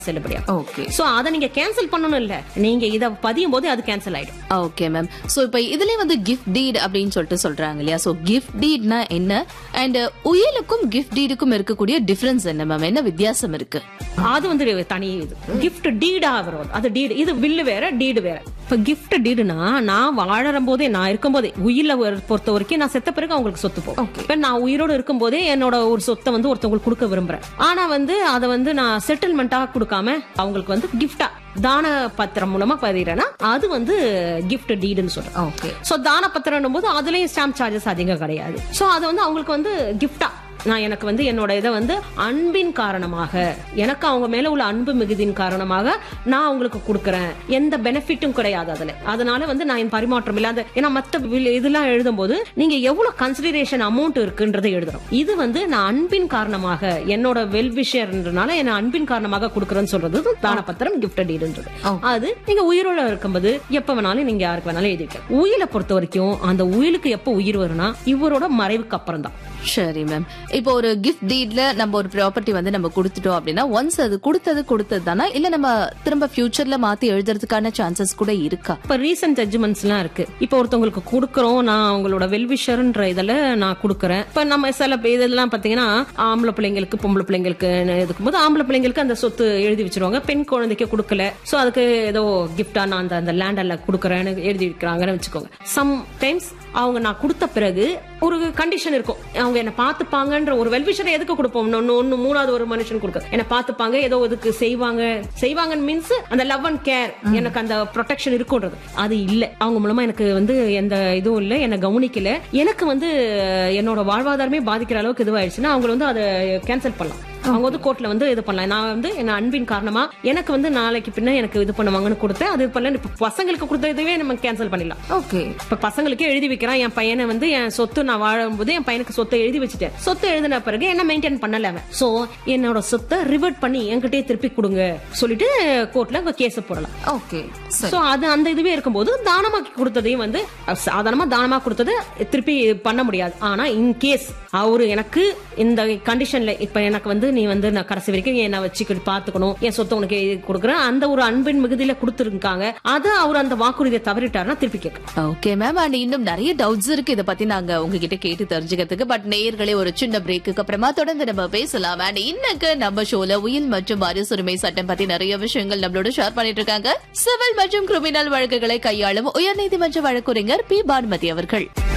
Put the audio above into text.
செல்லுபடியாகும் okay so அதை நீங்க கேன்சல் பண்ணணும் இல்ல நீங்க இத பதியும் போது அது கேன்சல் ஆயிடும் ஓகே மேம் சோ இப்ப இதுலயே வந்து கிஃப்ட் டீட் அப்படின்னு சொல்லிட்டு சொல்றாங்க இல்லையா சோ கிஃப்ட் டீட்னா என்ன அண்ட் உயிலுக்கும் கிஃப்ட் டீடுக்கும் இருக்கக்கூடிய டிஃபரன்ஸ் என்ன மேம் என்ன வித்தியாசம் இருக்கு அது வந்து தனி இது கிஃப்ட் டீடா வரும் அது டீடு இது வில்லு வேற டீடு வேற இப்ப கிஃப்ட் டீடுனா நான் வாழற போதே நான் இருக்கும் போதே உயிர பொறுத்த வரைக்கும் நான் செத்த பிறகு அவங்களுக்கு சொத்து போகும் இப்ப நான் உயிரோடு இருக்கும் போதே என்னோட ஒரு சொத்தை வந்து ஒருத்தவங்களுக்கு கொடுக்க விரும்புறேன் ஆனா வந்து அதை வந்து நான் செட்டில்மெண்டா கொடுக்காம அவங்களுக்கு வந்து கிஃப்டா தான பத்திரம் மூலமா பதிகிறேன்னா அது வந்து கிஃப்ட் டீடுன்னு சொல்றேன் ஓகே சோ தான பத்திரம் போது அதுலயும் ஸ்டாம்ப் சார்ஜஸ் அதிகம் கிடையாது சோ அது வந்து அவங்களுக்கு வந்து கிஃப்டா நான் எனக்கு வந்து என்னோட இதை வந்து அன்பின் காரணமாக எனக்கு அவங்க மேல உள்ள அன்பு மிகுதியின் காரணமாக நான் அவங்களுக்கு கொடுக்கறேன் எந்த பெனிஃபிட்டும் கிடையாது அதுல அதனால வந்து நான் என் பரிமாற்றம் இல்லாத ஏன்னா மத்த வில்- இதெல்லாம் எழுதும் போது நீங்க எவ்வளவு கன்சிடரேஷன் அமௌண்ட் இருக்குன்றதை எழுதணும் இது வந்து நான் அன்பின் காரணமாக என்னோட வெல் விஷயம்ன்றனால என்ன அன்பின் காரணமாக கொடுக்கறேன்னு சொல்றது தான பத்திரம் கிஃப்ட் டீடுன்றது அது நீங்க உயிரோட இருக்கும்போது எப்ப வேணாலும் நீங்க யாருக்கு வேணாலும் எழுதிக்கலாம் உயிரை பொறுத்த வரைக்கும் அந்த உயிலுக்கு எப்ப உயிர் வரும்னா இவரோட மறைவுக்கு அப்புறம் தான் சரி மேம் இப்போ ஒரு கிஃப்ட் டீட்ல நம்ம ஒரு ப்ராப்பர்ட்டி வந்து நம்ம கொடுத்துட்டோம் அப்படின்னா ஒன்ஸ் அது கொடுத்தது கொடுத்தது தானா இல்ல நம்ம திரும்ப ஃபியூச்சர்ல மாத்தி எழுதுறதுக்கான சான்சஸ் கூட இருக்கா இப்ப ரீசன்ட் ஜட்ஜ்மெண்ட்ஸ் எல்லாம் இருக்கு இப்ப ஒருத்தவங்களுக்கு கொடுக்கறோம் நான் அவங்களோட வெல்விஷர்ன்ற இதுல நான் கொடுக்கறேன் இப்ப நம்ம சில பே- இதெல்லாம் பாத்தீங்கன்னா ஆம்பளை பிள்ளைங்களுக்கு பொம்பளை பிள்ளைங்களுக்கு இருக்கும்போது ஆம்பளை பிள்ளைங்களுக்கு அந்த சொத்து எழுதி வச்சிருவாங்க பெண் குழந்தைக்கு கொடுக்கல சோ அதுக்கு ஏதோ கிஃப்டா நான் அந்த அந்த லேண்டர்ல கொடுக்கறேன்னு எழுதி வைக்கிறாங்கன்னு வச்சுக்கோங்க சம் டைம்ஸ் அவங்க நான் கொடுத்த பிறகு ஒரு கண்டிஷன் இருக்கும் அவங்க என்ன பாத்துப்பாங்கன்ற ஒரு வெல்விஷரை எதுக்கு கொடுப்போம் ஒன்னு ஒன்னு மூணாவது ஒரு மனுஷன் கொடுக்க என்ன பாத்துப்பாங்க ஏதோ இதுக்கு செய்வாங்க செய்வாங்க மீன்ஸ் அந்த லவ் அண்ட் கேர் எனக்கு அந்த ப்ரொடெக்ஷன் இருக்கும்ன்றது அது இல்ல அவங்க மூலமா எனக்கு வந்து எந்த இதுவும் இல்ல என்ன கவனிக்கல எனக்கு வந்து என்னோட வாழ்வாதாரமே பாதிக்கிற அளவுக்கு இதுவாயிடுச்சுன்னா அவங்க வந்து அதை கேன்சல் பண்ணலாம் அவங்க வந்து கோர்ட்ல வந்து இது பண்ணலாம் நான் வந்து என்ன அன்பின் காரணமா எனக்கு வந்து நாளைக்கு பின்ன எனக்கு இது பண்ணுவாங்கன்னு கொடுத்தேன் அது பண்ணல இப்ப பசங்களுக்கு கொடுத்த இதுவே நம்ம கேன்சல் பண்ணிடலாம் ஓகே இப்ப பசங்களுக்கே எழுதி வைக்கிறான் என் பையனை வந்து என் சொத்து நான் வாழும்போது என் பையனுக்கு சொத்தை எழுதி வச்சுட்டேன் சொத்து எழுதின பிறகு என்ன மெயின்டைன் பண்ணல அவன் சோ என்னோட சொத்தை ரிவர்ட் பண்ணி என்கிட்டயே திருப்பி கொடுங்க சொல்லிட்டு கோர்ட்ல கேஸ் போடலாம் ஓகே சோ அது அந்த இதுவே இருக்கும்போது தானமாக்கி கொடுத்ததையும் வந்து அஹ், சாதாரணமா தானமா கொடுத்தது திருப்பி பண்ண முடியாது ஆனா இன் கேஸ் அவரு எனக்கு இந்த கண்டிஷன்ல இப்ப எனக்கு வந்து நீ வந்து நான் கடைசி வரைக்கும் என்ன வச்சுக்கிட்டு பாத்துக்கணும் என் சொத்தை உனக்கு எழுதி கொடுக்குறேன் அந்த ஒரு அன்பின் மிகுதியில கொடுத்துருக்காங்க அதை அவர் அந்த வாக்குறுதியை தவறிட்டாருன்னா திருப்பி கேட்க ஓகே மேம் அண்ட் இன்னும் நிறைய டவுட்ஸ் இருக்கு இத பத்தி நாங்க உங்ககிட்ட கேட்டு தெரிஞ்சுக்கிறதுக்கு பட் நேயர்களே ஒரு சின்ன பிரேக்குக்கு அப்புறமா தொடர்ந்து நம்ம பேசலாம் அண்ட் இன்னைக்கு நம்ம ஷோல உயில் மற்றும் வாரிசுரிமை சட்டம் பத்தி நிறைய விஷயங்கள் நம்மளோட ஷேர் பண்ணிட்டு இருக்காங்க சிவில் மற்றும் கிரிமினல் வழக்குகளை கையாளும் உயர்நீதிமன்ற வழக்குரைஞர் பி பானுமதி அவர்கள்